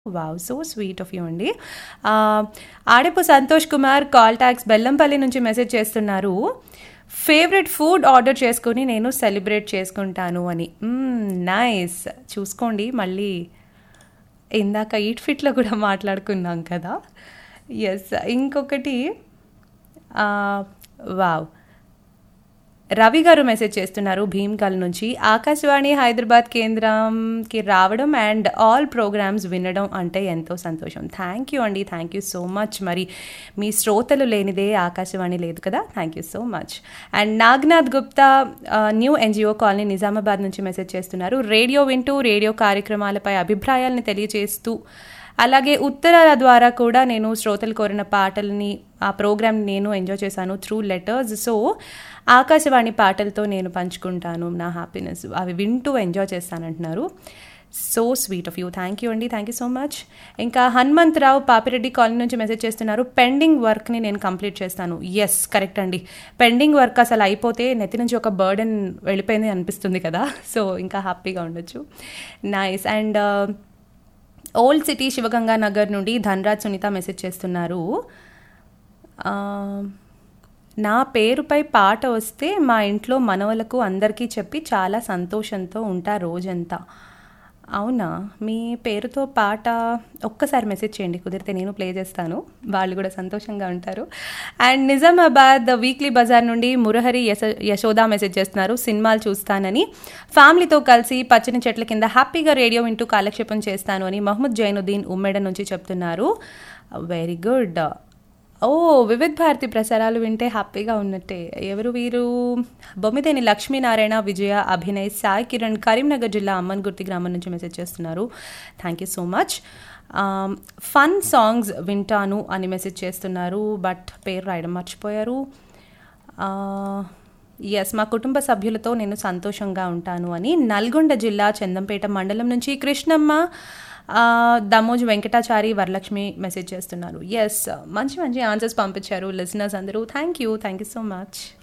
wow so sweet of you అండి ఆ, ఆడపు సంతోష్ కుమార్ కాల్ ట్యాక్స్ బెల్లంపల్లి నుంచి మెసేజ్ చేస్తున్నారు ఫేవరెట్ ఫుడ్ ఆర్డర్ చేసుకుని నేను సెలబ్రేట్ చేసుకుంటాను అని నైస్ చూసుకోండి మళ్ళీ ఇందాక ఈట్ ఫిట్లో కూడా మాట్లాడుకున్నాం కదా ఎస్ ఇంకొకటి ఆ, వావ్ రవి గారు మెసేజ్ చేస్తున్నారు భీమ్కల్ నుంచి ఆకాశవాణి హైదరాబాద్ కేంద్రంకి రావడం అండ్ ఆల్ ప్రోగ్రామ్స్ వినడం అంటే ఎంతో సంతోషం థ్యాంక్ యూ అండి థ్యాంక్ యూ సో మచ్ మరి మీ శ్రోతలు లేనిదే ఆకాశవాణి లేదు కదా thank you so much and Nagnath Gupta ఆ, న్యూ ఎన్జిఓ కాలనీ నిజామాబాద్ నుంచి మెసేజ్ చేస్తున్నారు రేడియో వింటూ రేడియో కార్యక్రమాలపై అభిప్రాయాలను తెలియజేస్తూ అలాగే ఉత్తరాల ద్వారా కూడా నేను శ్రోతలు కోరిన పాటల్ని ఆ ప్రోగ్రామ్ నేను ఎంజాయ్ చేశాను త్రూ లెటర్స్ సో ఆకాశవాణి పాటలతో నేను పంచుకుంటాను నా హ్యాపీనెస్ అవి వింటూ ఎంజాయ్ చేస్తానంటున్నారు so sweet of you thank you అండి థ్యాంక్ యూ సో మచ్ ఇంకా హనుమంతరావు పాపిరెడ్డి కాలనీ నుంచి మెసేజ్ చేస్తున్నారు పెండింగ్ వర్క్ని నేను కంప్లీట్ చేస్తాను ఎస్ కరెక్ట్ అండి పెండింగ్ వర్క్ అసలు అయిపోతే నెత్తి నుంచి ఒక బర్డెన్ వెళ్ళిపోయింది అనిపిస్తుంది కదా సో ఇంకా హ్యాపీగా ఉండొచ్చు nice and old city Shivaganga Nagar నుండి ధనరాజ్ సునీత మెసేజ్ చేస్తున్నారు ఆ, నా పేరుపై పాట వస్తే మా ఇంట్లో మనవలకు అందరికీ చెప్పి చాలా సంతోషంతో ఉంటా రోజంతా అవునా మీ పేరుతో పాట ఒక్కసారి మెసేజ్ చేయండి కుదిరితే నేను ప్లే చేస్తాను వాళ్ళు కూడా సంతోషంగా ఉంటారు అండ్ నిజామాబాద్ వీక్లీ బజార్ నుండి మురహరి యశ యశోద మెసేజ్ చేస్తున్నారు సినిమాలు చూస్తానని ఫ్యామిలీతో కలిసి పచ్చని చెట్ల కింద హ్యాపీగా రేడియో వింటూ కాలక్షేపం చేస్తాను అని మహమ్మద్ జైనుద్దీన్ ఉమ్మెడ నుంచి చెప్తున్నారు వెరీ గుడ్ ఓ వివిధ్ భారతి ప్రసారాలు వింటే హ్యాపీగా ఉన్నట్టే ఎవరు వీరు బొమ్మిదేని లక్ష్మీనారాయణ విజయ అభినయ్ సాయి కిరణ్ కరీంనగర్ జిల్లా అమ్మన్గుర్తి గ్రామం నుంచి మెసేజ్ చేస్తున్నారు thank you so much fun songs వింటాను అని మెసేజ్ చేస్తున్నారు బట్ పేరు రాయడం మర్చిపోయారు ఎస్ మా కుటుంబ సభ్యులతో నేను సంతోషంగా ఉంటాను అని నల్గొండ జిల్లా చందంపేట మండలం నుంచి కృష్ణమ్మ ఆ, దమోజ్ వెంకటాచారి వరలక్ష్మి మెసేజ్ చేస్తున్నారు ఎస్ మంచి మంచి ఆన్సర్స్ పంపించారు లిసనర్స్ అందరూ thank you thank you so much